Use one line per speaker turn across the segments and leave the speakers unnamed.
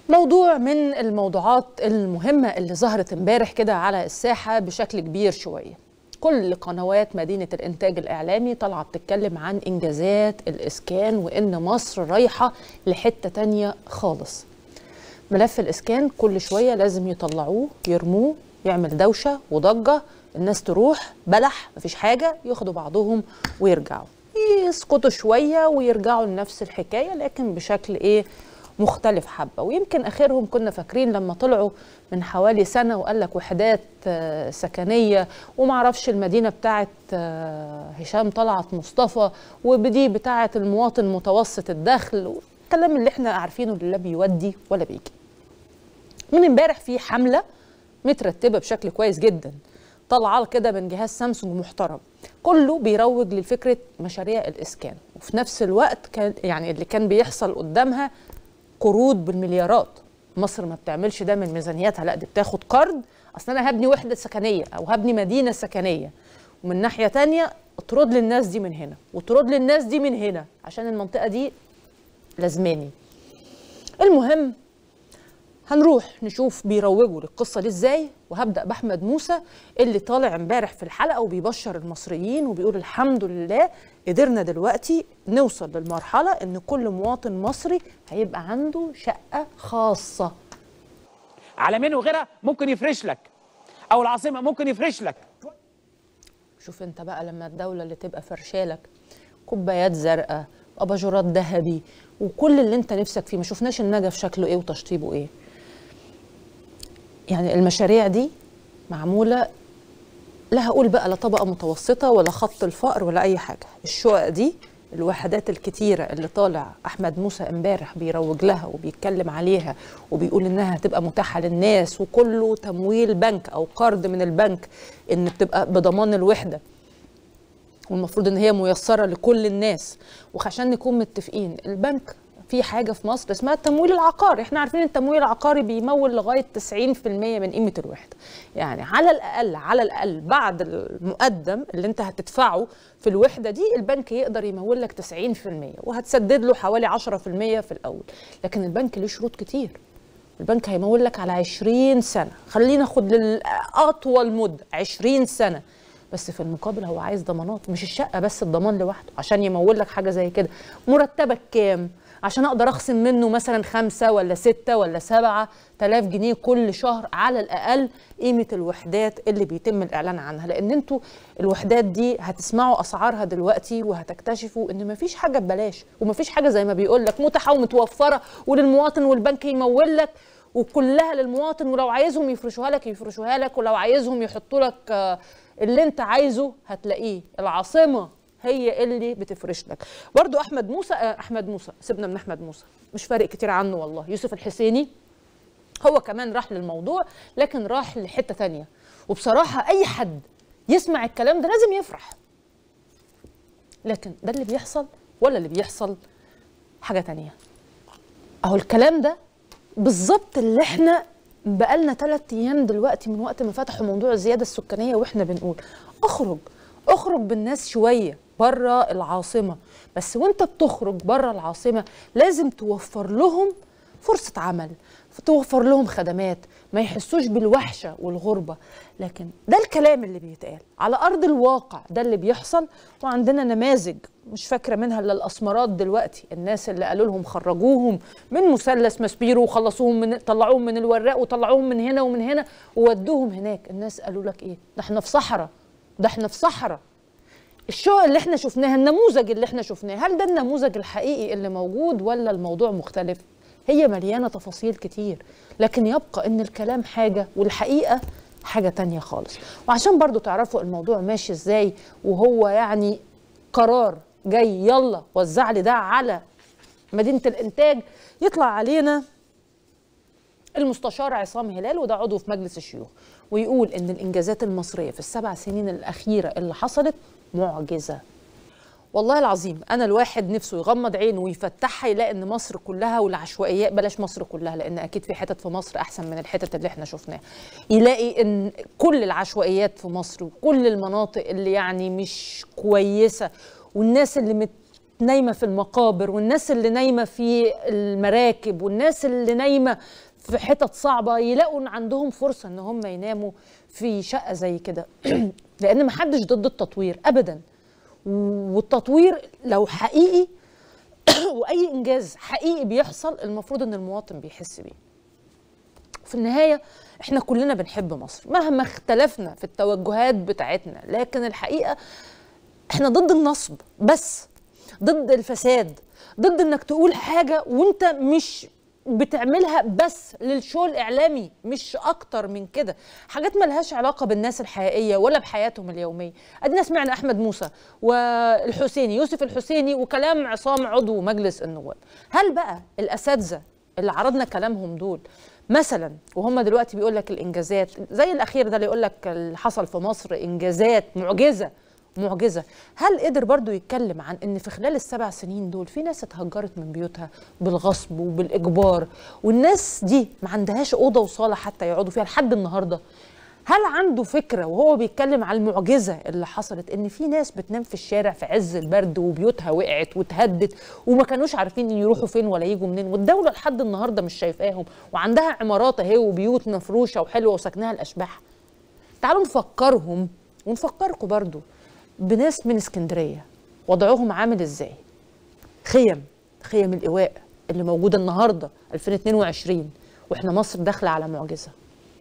موضوع من الموضوعات المهمة اللي ظهرت امبارح كده على الساحة بشكل كبير شوية كل قنوات مدينة الإنتاج الإعلامي طالعة بتتكلم عن إنجازات الإسكان وإن مصر رايحة لحتة تانية خالص ملف الإسكان كل شوية لازم يطلعوه يرموه يعمل دوشة وضجة الناس تروح بلح مفيش حاجة ياخدوا بعضهم ويرجعوا يسكتوا شوية ويرجعوا لنفس الحكاية لكن بشكل إيه مختلف حبة ويمكن آخرهم كنا فاكرين لما طلعوا من حوالي سنة وقال لك وحدات آه، سكنية ومعرفش المدينة بتاعت آه، هشام طلعت مصطفى وبدي بتاعت المواطن متوسط الدخل الكلام اللي احنا عارفينه اللي لا بيودي ولا بيجي من امبارح في حملة مترتبة بشكل كويس جدا طالعة كده من جهاز سامسونج محترم كله بيروج لفكرة مشاريع الإسكان وفي نفس الوقت كان يعني اللي كان بيحصل قدامها قروض بالمليارات مصر ما بتعملش ده من ميزانيتها لا دي بتاخد قرض اصل انا هبني وحده سكنيه او هبني مدينه سكنيه ومن ناحيه تانية اطرد للناس دي من هنا واطرد للناس دي من هنا عشان المنطقه دي لازماني المهم هنروح نشوف بيروجوا للقصه دي ازاي وهبدا باحمد موسى اللي طالع امبارح في الحلقه وبيبشر المصريين وبيقول الحمد لله قدرنا دلوقتي نوصل للمرحله ان كل مواطن مصري هيبقى عنده شقه خاصه
عالمين وغيرها ممكن يفرش لك او العاصمه ممكن يفرش لك
شوف انت بقى لما الدوله اللي تبقى فرشالك كوبايات زرقاء اباجورات ذهبي وكل اللي انت نفسك فيه ما شفناش النجف شكله ايه وتشطيبه ايه يعني المشاريع دي معموله لا هقول بقى لا طبقه متوسطه ولا خط الفقر ولا اي حاجه الشقق دي الوحدات الكتيره اللي طالع احمد موسى امبارح بيروج لها وبيتكلم عليها وبيقول انها هتبقى متاحه للناس وكله تمويل بنك او قرض من البنك ان بتبقى بضمان الوحده والمفروض ان هي ميسره لكل الناس وعشان نكون متفقين البنك في حاجه في مصر اسمها التمويل العقاري احنا عارفين التمويل العقاري بيمول لغايه 90% من قيمه الوحده يعني على الاقل على الاقل بعد المقدم اللي انت هتدفعه في الوحده دي البنك يقدر يمول لك 90% وهتسدد له حوالي 10% في الاول لكن البنك ليه شروط كتير البنك هيمول لك على 20 سنه خلينا ناخد للاطول مده 20 سنه بس في المقابل هو عايز ضمانات مش الشقه بس الضمان لوحده عشان يمول لك حاجه زي كده مرتبك كام عشان اقدر اخصم منه مثلا خمسة ولا ستة ولا سبعة تلاف جنيه كل شهر على الاقل قيمه الوحدات اللي بيتم الاعلان عنها لان انتوا الوحدات دي هتسمعوا اسعارها دلوقتي وهتكتشفوا ان مفيش حاجه ببلاش ومفيش حاجه زي ما بيقول لك متاحه ومتوفره وللمواطن والبنك يمول لك وكلها للمواطن ولو عايزهم يفرشوها لك يفرشوها لك ولو عايزهم يحطوا لك آه، اللي انت عايزه هتلاقيه العاصمه هي اللي بتفرش لك برضو احمد موسى آه، احمد موسى سيبنا من احمد موسى مش فارق كتير عنه والله يوسف الحسيني هو كمان راح للموضوع لكن راح لحته تانية وبصراحه اي حد يسمع الكلام ده لازم يفرح لكن ده اللي بيحصل ولا اللي بيحصل حاجه تانية اهو الكلام ده بالظبط اللي احنا بقالنا ثلاث ايام دلوقتي من وقت ما فتحوا موضوع الزياده السكانيه واحنا بنقول اخرج اخرج بالناس شويه بره العاصمه بس وانت بتخرج بره العاصمه لازم توفر لهم فرصه عمل توفر لهم خدمات ما يحسوش بالوحشه والغربه لكن ده الكلام اللي بيتقال على ارض الواقع ده اللي بيحصل وعندنا نماذج مش فاكره منها الا الاسمرات دلوقتي الناس اللي قالوا لهم خرجوهم من مثلث ماسبيرو وخلصوهم من طلعوهم من الوراق وطلعوهم من هنا ومن هنا وودوهم هناك الناس قالوا لك ايه ده احنا في صحراء ده احنا في صحراء الشقق اللي احنا شفناها النموذج اللي احنا شفناه هل ده النموذج الحقيقي اللي موجود ولا الموضوع مختلف هي مليانه تفاصيل كتير لكن يبقى ان الكلام حاجه والحقيقه حاجه تانية خالص وعشان برضو تعرفوا الموضوع ماشي ازاي وهو يعني قرار جاي يلا وزع لي ده على مدينه الانتاج يطلع علينا المستشار عصام هلال وده عضو في مجلس الشيوخ ويقول ان الانجازات المصريه في السبع سنين الاخيره اللي حصلت معجزه والله العظيم انا الواحد نفسه يغمض عينه ويفتحها يلاقي ان مصر كلها والعشوائيات بلاش مصر كلها لان اكيد في حتت في مصر احسن من الحتت اللي احنا شفناها يلاقي ان كل العشوائيات في مصر وكل المناطق اللي يعني مش كويسه والناس اللي مت نايمه في المقابر والناس اللي نايمه في المراكب والناس اللي نايمه في حتت صعبه يلاقوا ان عندهم فرصه ان هم يناموا في شقه زي كده لان محدش ضد التطوير ابدا والتطوير لو حقيقي واي انجاز حقيقي بيحصل المفروض ان المواطن بيحس بيه في النهايه احنا كلنا بنحب مصر مهما اختلفنا في التوجهات بتاعتنا لكن الحقيقه احنا ضد النصب بس ضد الفساد ضد انك تقول حاجه وانت مش بتعملها بس للشو الاعلامي مش اكتر من كده حاجات ملهاش علاقه بالناس الحقيقيه ولا بحياتهم اليوميه ادينا سمعنا احمد موسى والحسيني يوسف الحسيني وكلام عصام عضو مجلس النواب هل بقى الاساتذه اللي عرضنا كلامهم دول مثلا وهم دلوقتي بيقول لك الانجازات زي الاخير ده اللي يقول لك اللي حصل في مصر انجازات معجزه معجزه هل قدر برضو يتكلم عن ان في خلال السبع سنين دول في ناس اتهجرت من بيوتها بالغصب وبالاجبار والناس دي ما عندهاش اوضه وصاله حتى يقعدوا فيها لحد النهارده هل عنده فكره وهو بيتكلم على المعجزه اللي حصلت ان في ناس بتنام في الشارع في عز البرد وبيوتها وقعت واتهدت وما كانوش عارفين يروحوا فين ولا يجوا منين والدوله لحد النهارده مش شايفاهم وعندها عمارات اهي وبيوت مفروشه وحلوه وسكنها الاشباح تعالوا نفكرهم ونفكركم برضو بناس من اسكندريه وضعهم عامل ازاي خيم خيم الايواء اللي موجوده النهارده 2022 واحنا مصر داخله على معجزه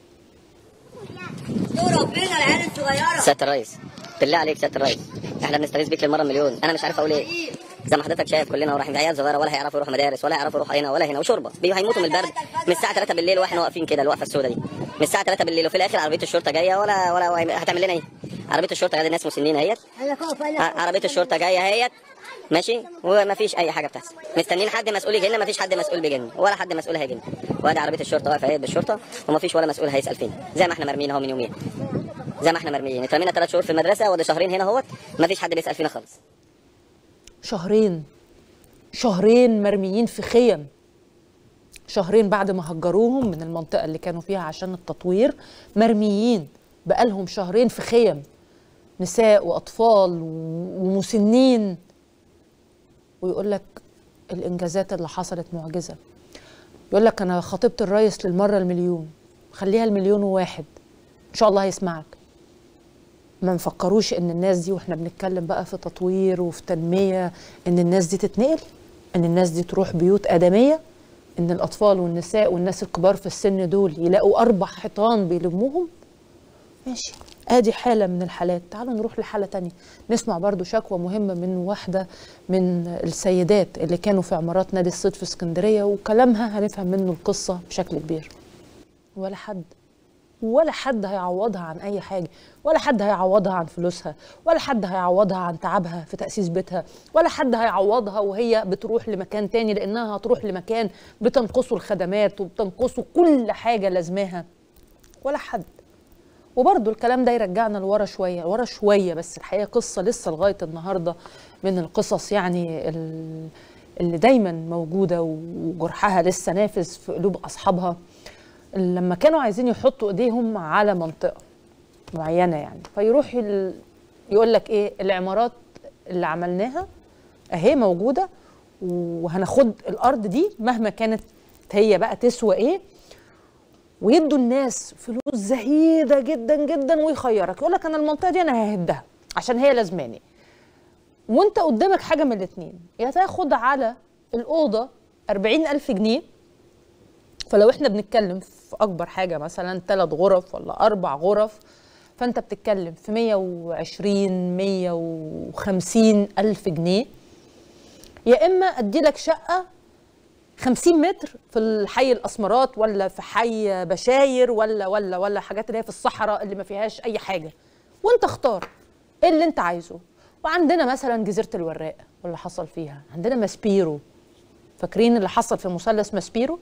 دور ربنا العيال الصغيره
سياده الرئيس بالله عليك سياده الرئيس احنا بنستغيث بيك للمره مليون انا مش عارف اقول ايه زي ما حضرتك شايف كلنا ورايحين عيال صغيره ولا هيعرفوا يروحوا مدارس ولا هيعرفوا يروحوا هنا ولا هنا وشوربه بيجوا هيموتوا من البرد من الساعه 3 بالليل واحنا واقفين كده الوقفه السوداء دي من الساعه 3 بالليل وفي الاخر عربيه الشرطه جايه ولا ولا هتعمل لنا ايه عربيه الشرطه جايه الناس مسنين اهيت عربيه الشرطه جايه اهيت ماشي وما فيش اي حاجه بتحصل مستنيين حد مسؤول يجي لنا ما فيش حد مسؤول بيجي لنا ولا حد مسؤول هيجي لنا وادي عربيه الشرطه واقفه اهيت بالشرطه وما فيش ولا مسؤول هيسال فينا زي ما احنا مرميين اهو من يومين زي ما احنا مرميين اترمينا ثلاث شهور في المدرسه وده شهرين هنا اهوت ما فيش حد بيسال فينا خالص
شهرين شهرين مرميين في خيم شهرين بعد ما هجروهم من المنطقة اللي كانوا فيها عشان التطوير مرميين بقالهم شهرين في خيم نساء وأطفال ومسنين ويقول لك الإنجازات اللي حصلت معجزة يقول لك أنا خطبت الرئيس للمرة المليون خليها المليون وواحد إن شاء الله هيسمعك ما نفكروش ان الناس دي واحنا بنتكلم بقى في تطوير وفي تنميه ان الناس دي تتنقل ان الناس دي تروح بيوت ادميه ان الاطفال والنساء والناس الكبار في السن دول يلاقوا اربع حيطان بيلموهم ماشي ادي حاله من الحالات تعالوا نروح لحاله تانية نسمع برضو شكوى مهمه من واحده من السيدات اللي كانوا في عمارات نادي الصيد في اسكندريه وكلامها هنفهم منه القصه بشكل كبير ولا حد ولا حد هيعوضها عن اي حاجه ولا حد هيعوضها عن فلوسها ولا حد هيعوضها عن تعبها في تاسيس بيتها ولا حد هيعوضها وهي بتروح لمكان تاني لانها هتروح لمكان بتنقصه الخدمات وبتنقصه كل حاجه لازماها ولا حد وبرضه الكلام ده يرجعنا لورا شويه ورا شويه بس الحقيقه قصه لسه لغايه النهارده من القصص يعني اللي دايما موجوده وجرحها لسه نافذ في قلوب اصحابها لما كانوا عايزين يحطوا ايديهم على منطقه معينه يعني فيروح ال... يقول لك ايه العمارات اللي عملناها اهي موجوده وهناخد الارض دي مهما كانت هي بقى تسوى ايه ويدوا الناس فلوس زهيده جدا جدا ويخيرك يقول لك انا المنطقه دي انا ههدها عشان هي لازماني وانت قدامك حاجه من الاثنين يا تاخد على الاوضه 40000 جنيه فلو احنا بنتكلم في اكبر حاجه مثلا ثلاث غرف ولا اربع غرف فانت بتتكلم في 120 150 الف جنيه يا اما ادي لك شقه 50 متر في الحي الاسمرات ولا في حي بشاير ولا ولا ولا حاجات اللي هي في الصحراء اللي ما فيهاش اي حاجه وانت اختار ايه اللي انت عايزه وعندنا مثلا جزيره الوراق واللي حصل فيها عندنا ماسبيرو فاكرين اللي حصل في مثلث ماسبيرو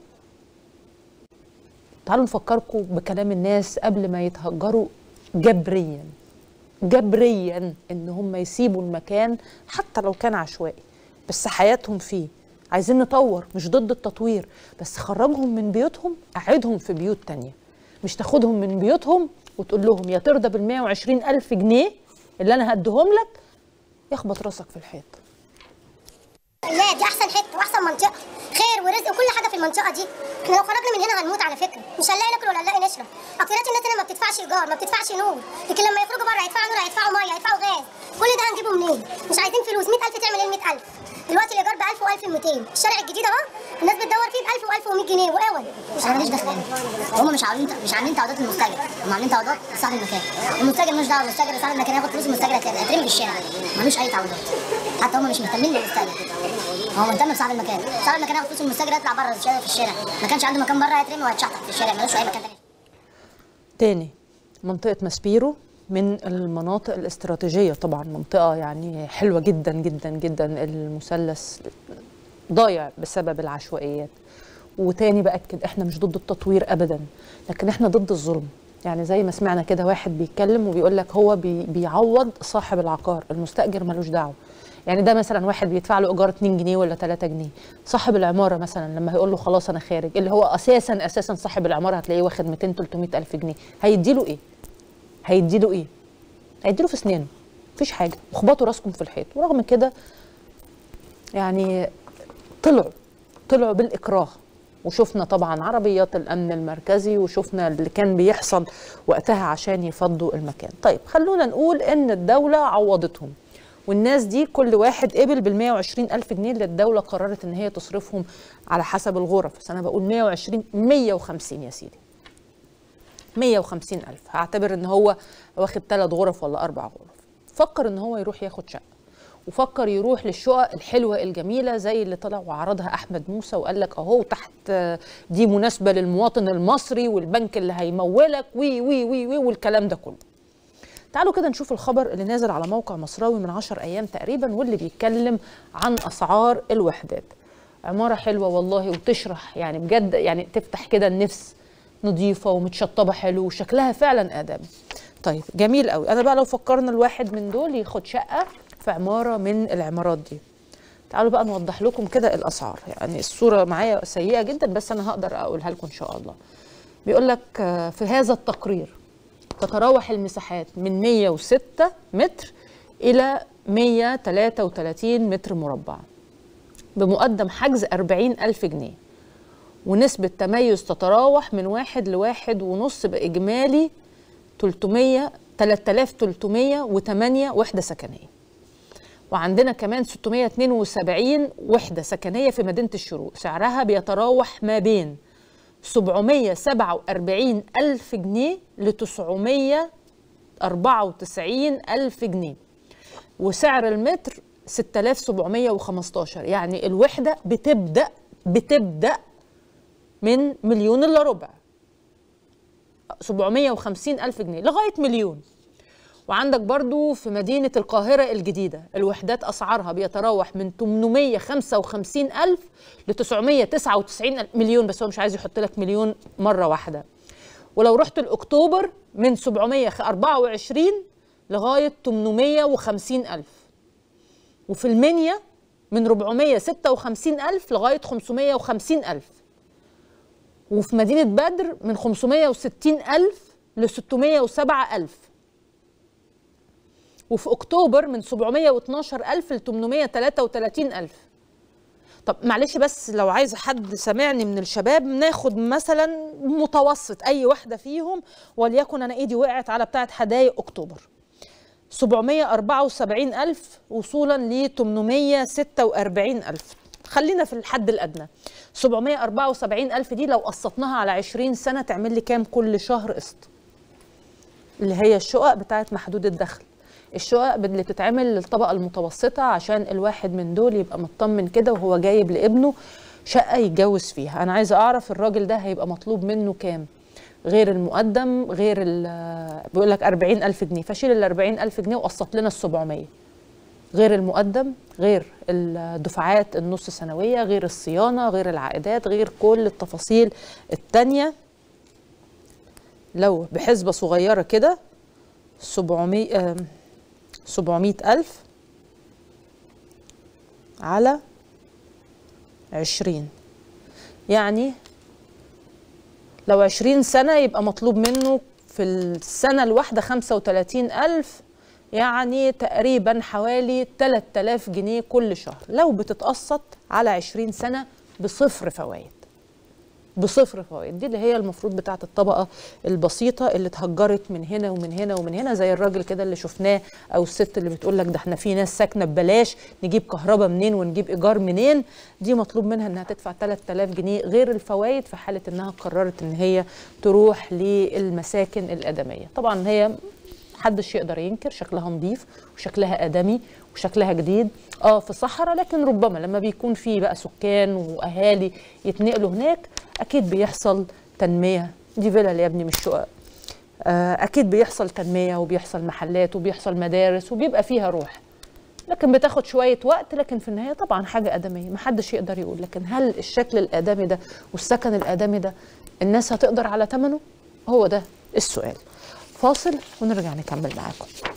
تعالوا نفكركم بكلام الناس قبل ما يتهجروا جبريا جبريا ان هم يسيبوا المكان حتى لو كان عشوائي بس حياتهم فيه عايزين نطور مش ضد التطوير بس خرجهم من بيوتهم قعدهم في بيوت تانية مش تاخدهم من بيوتهم وتقول لهم يا ترضى بال 120 ألف جنيه اللي أنا هديهم لك يخبط راسك في الحيط
لا دي احسن حته واحسن منطقه خير ورزق وكل حاجه في المنطقه دي احنا لو خرجنا من هنا هنموت على فكره مش هنلاقي ناكل ولا هنلاقي نشرب اكتريات الناس هنا ما بتدفعش ايجار ما بتدفعش نور لكن لما يخرجوا بره هيدفعوا نور هيدفعوا ميه هيدفعوا غاز كل ده هنجيبه منين مش عايزين فلوس 100000 تعمل ايه 100000 دلوقتي الايجار ب 1000 و1200 الشارع الجديد اهو الناس بتدور فيه ب 1000 و1100 جنيه واول
مش انا ماليش دخل هم مش عاملين مش عاملين تعويضات للمستاجر هم عاملين تعويضات لصاحب المكان المستاجر مش دعوه المستاجر صاحب المكان ياخد فلوس المستاجر هيترمي في الشارع ملوش اي تعويضات حتى هم مش مهتمين بالمستاجر هو مهتم بصاحب المكان صاحب المكان ياخد فلوس المستاجر يطلع بره الشارع في الشارع ما كانش عنده مكان بره هيترمي وهيتشحطط في الشارع ملوش اي مكان تاني
تاني منطقة ماسبيرو من المناطق الاستراتيجية طبعا منطقة يعني حلوة جدا جدا جدا المثلث ضايع بسبب العشوائيات وتاني بأكد احنا مش ضد التطوير أبدا لكن احنا ضد الظلم يعني زي ما سمعنا كده واحد بيتكلم وبيقول لك هو بي بيعوض صاحب العقار المستأجر ملوش دعوة يعني ده مثلا واحد بيدفع له ايجار 2 جنيه ولا 3 جنيه صاحب العماره مثلا لما هيقول له خلاص انا خارج اللي هو اساسا اساسا صاحب العماره هتلاقيه واخد 200 300 الف جنيه هيدي له ايه هيدي له ايه هيدي له في اسنانه مفيش حاجه واخبطوا راسكم في الحيط ورغم كده يعني طلعوا طلعوا بالاكراه وشفنا طبعا عربيات الامن المركزي وشفنا اللي كان بيحصل وقتها عشان يفضوا المكان طيب خلونا نقول ان الدوله عوضتهم والناس دي كل واحد قبل بال 120 ألف جنيه اللي الدولة قررت إن هي تصرفهم على حسب الغرف بس أنا بقول 120 150 يا سيدي 150 ألف هعتبر إن هو واخد ثلاث غرف ولا أربع غرف فكر إن هو يروح ياخد شقة وفكر يروح للشقق الحلوة الجميلة زي اللي طلع وعرضها أحمد موسى وقال لك أهو تحت دي مناسبة للمواطن المصري والبنك اللي هيمولك وي وي وي وي والكلام ده كله تعالوا كده نشوف الخبر اللي نازل على موقع مصراوي من عشر أيام تقريبا واللي بيتكلم عن أسعار الوحدات عمارة حلوة والله وتشرح يعني بجد يعني تفتح كده النفس نظيفة ومتشطبة حلو وشكلها فعلا آدمي طيب جميل قوي أنا بقى لو فكرنا الواحد من دول ياخد شقة في عمارة من العمارات دي تعالوا بقى نوضح لكم كده الأسعار يعني الصورة معايا سيئة جدا بس أنا هقدر أقولها لكم إن شاء الله بيقول لك في هذا التقرير تتراوح المساحات من 106 متر إلى 133 متر مربع بمقدم حجز 40 ألف جنيه ونسبة تميز تتراوح من واحد لواحد ونص بإجمالي 300 3308 وحدة سكنية وعندنا كمان 672 وحدة سكنية في مدينة الشروق سعرها بيتراوح ما بين 747 ألف جنيه ل 994 ألف جنيه وسعر المتر 6715 يعني الوحدة بتبدأ بتبدأ من مليون إلا ربع 750 ألف جنيه لغاية مليون وعندك برضو في مدينة القاهرة الجديدة الوحدات أسعارها بيتراوح من 855 ألف ل 999 مليون بس هو مش عايز يحط لك مليون مرة واحدة ولو رحت الأكتوبر من 724 لغاية 850 ألف وفي المنيا من 456 ألف لغاية 550 ألف وفي مدينة بدر من 560 ألف ل 607 ألف وفي اكتوبر من 712 الف ل 833 الف طب معلش بس لو عايز حد سامعني من الشباب ناخد مثلا متوسط اي واحده فيهم وليكن انا ايدي وقعت على بتاعه حدايق اكتوبر 774 الف وصولا ل 846 الف خلينا في الحد الادنى 774 الف دي لو قسطناها على 20 سنه تعمل لي كام كل شهر قسط اللي هي الشقق بتاعت محدود الدخل الشقق اللي بتتعمل للطبقه المتوسطه عشان الواحد من دول يبقى مطمن كده وهو جايب لابنه شقه يتجوز فيها انا عايزه اعرف الراجل ده هيبقى مطلوب منه كام غير المقدم غير بيقول لك 40000 جنيه فشيل ال 40000 جنيه وقسط لنا ال 700 غير المقدم غير الدفعات النص سنويه غير الصيانه غير العائدات غير كل التفاصيل التانيه لو بحسبه صغيره كده 700 700 ألف على عشرين يعني لو عشرين سنة يبقى مطلوب منه في السنة الواحدة خمسة وتلاتين ألف يعني تقريبا حوالي 3000 جنيه كل شهر لو بتتقسط على 20 سنة بصفر فوائد بصفر فوائد دي اللي هي المفروض بتاعت الطبقة البسيطة اللي اتهجرت من هنا ومن هنا ومن هنا زي الراجل كده اللي شفناه أو الست اللي بتقول لك ده احنا في ناس ساكنة ببلاش نجيب كهرباء منين ونجيب إيجار منين دي مطلوب منها إنها تدفع 3000 جنيه غير الفوائد في حالة إنها قررت إن هي تروح للمساكن الآدمية طبعا هي محدش يقدر ينكر شكلها نظيف وشكلها آدمي وشكلها جديد اه في صحراء لكن ربما لما بيكون في بقى سكان واهالي يتنقلوا هناك اكيد بيحصل تنميه دي فيلا يا ابني مش شقق آه اكيد بيحصل تنميه وبيحصل محلات وبيحصل مدارس وبيبقى فيها روح لكن بتاخد شويه وقت لكن في النهايه طبعا حاجه ادميه محدش يقدر يقول لكن هل الشكل الادمي ده والسكن الادمي ده الناس هتقدر على ثمنه هو ده السؤال فاصل ونرجع نكمل معاكم